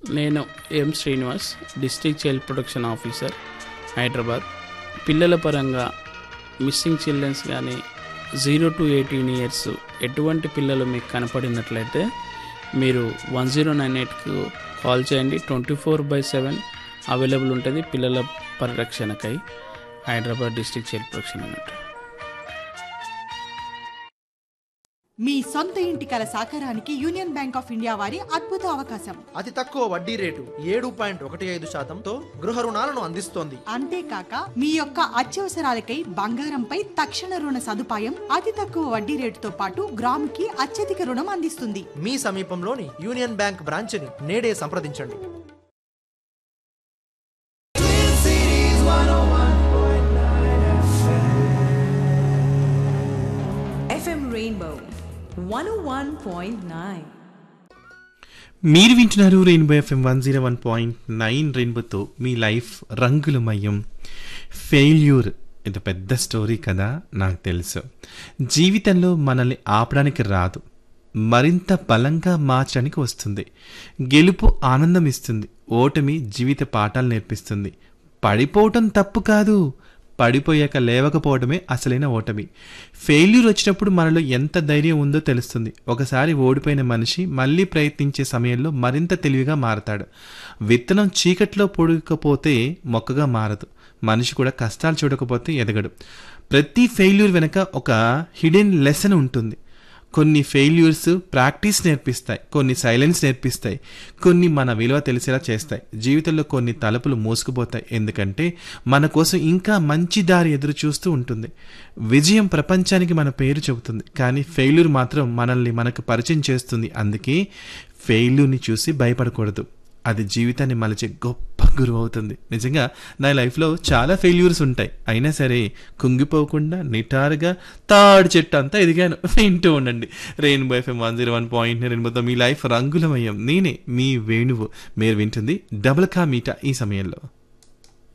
నేను M Srinivas district child protection officer Hyderabad పిల్లల పరంగా మిస్సింగ్ చిల్డ్రన్స్ కానీ జీరో టు ఎయిటీన్ ఇయర్స్ ఎటువంటి పిల్లలు మీకు కనపడినట్లయితే మీరు వన్ జీరో నైన్ ఎయిట్కు కాల్ చేయండి twenty four by seven available ఉంటుంది పిల్లల పరిరక్షణకై హైదరాబాద్ డిస్ట్రిక్ట్ చైల్డ్ ప్రొటెక్షన్ అన్నట్టు మీ సొంత ఇంటి కల సాకారానికి యూనియన్ బ్యాంక్ ఆఫ్ ఇండియా వారి అద్భుత అవకాశం అతి తక్కువ వడ్డీ రేటు ఏడు పాయింట్ ఒకటి ఐదు శాతంతో గృహ రుణాలను అందిస్తోంది అంతేకాక మీ యొక్క అత్యవసరాలకై బంగారంపై తక్షణ రుణ సదుపాయం అతి తక్కువ వడ్డీ రేటుతో పాటు గ్రాముకి అత్యధిక రుణం అందిస్తుంది మీ సమీపంలోని యూనియన్ బ్యాంక్ బ్రాంచ్ని నేడే సంప్రదించండి FM Rainbow 101.9. మీరు వింటున్నారు Rainbow FM one zero one point nine రెయిన్బోతో మీ లైఫ్ రంగులమయం ఫెయిల్యూర్ ఇది పెద్ద స్టోరీ కదా నాకు తెలుసు జీవితంలో మనల్ని ఆపడానికి రాదు మరింత బలంగా మార్చడానికి వస్తుంది గెలుపు ఆనందం ఇస్తుంది ఓటమి జీవిత పాఠాలు నేర్పిస్తుంది పడిపోవటం తప్పు కాదు పడిపోయాక లేవకపోవడమే అసలైన ఓటమి ఫెయిల్యూర్ వచ్చినప్పుడు మనలో ఎంత ధైర్యం ఉందో తెలుస్తుంది ఒకసారి ఓడిపోయిన మనిషి మళ్ళీ ప్రయత్నించే సమయంలో మరింత తెలివిగా మారతాడు విత్తనం చీకట్లో పొడకపోతే మొక్కగా మారదు మనిషి కూడా కష్టాలు చూడకపోతే ఎదగడు ప్రతి ఫెయిల్యూర్ వెనుక ఒక హిడెన్ లెసన్ ఉంటుంది కొన్ని ఫెయిల్యూర్స్ ప్రాక్టీస్ నేర్పిస్తాయి కొన్ని సైలెన్స్ నేర్పిస్తాయి కొన్ని మన విలువ తెలిసేలా చేస్తాయి జీవితంలో కొన్ని తలుపులు మూసుకుపోతాయి ఎందుకంటే మన కోసం ఇంకా మంచి దారి ఎదురు చూస్తూ ఉంటుంది విజయం ప్రపంచానికి మన పేరు చెబుతుంది కానీ ఫెయిల్యూర్ మాత్రం మనల్ని మనకు పరిచయం చేస్తుంది అందుకే ఫెయిల్యూర్ని చూసి భయపడకూడదు అది జీవితాన్ని మలిచే గొప్ప గురువు అవుతుంది నిజంగా నా లైఫ్లో చాలా ఫెయిల్యూర్స్ ఉంటాయి అయినా సరే కుంగిపోకుండా నిటారుగా తాడు చెట్టు అంతా ఎదిగాను వింటూ ఉండండి Rainbow FM one zero one point రెయిన్బోతో మీ లైఫ్ రంగులమయం నేనే మీ వేణువు మీరు వింటుంది డబుల్ కా మీటా ఈ సమయంలో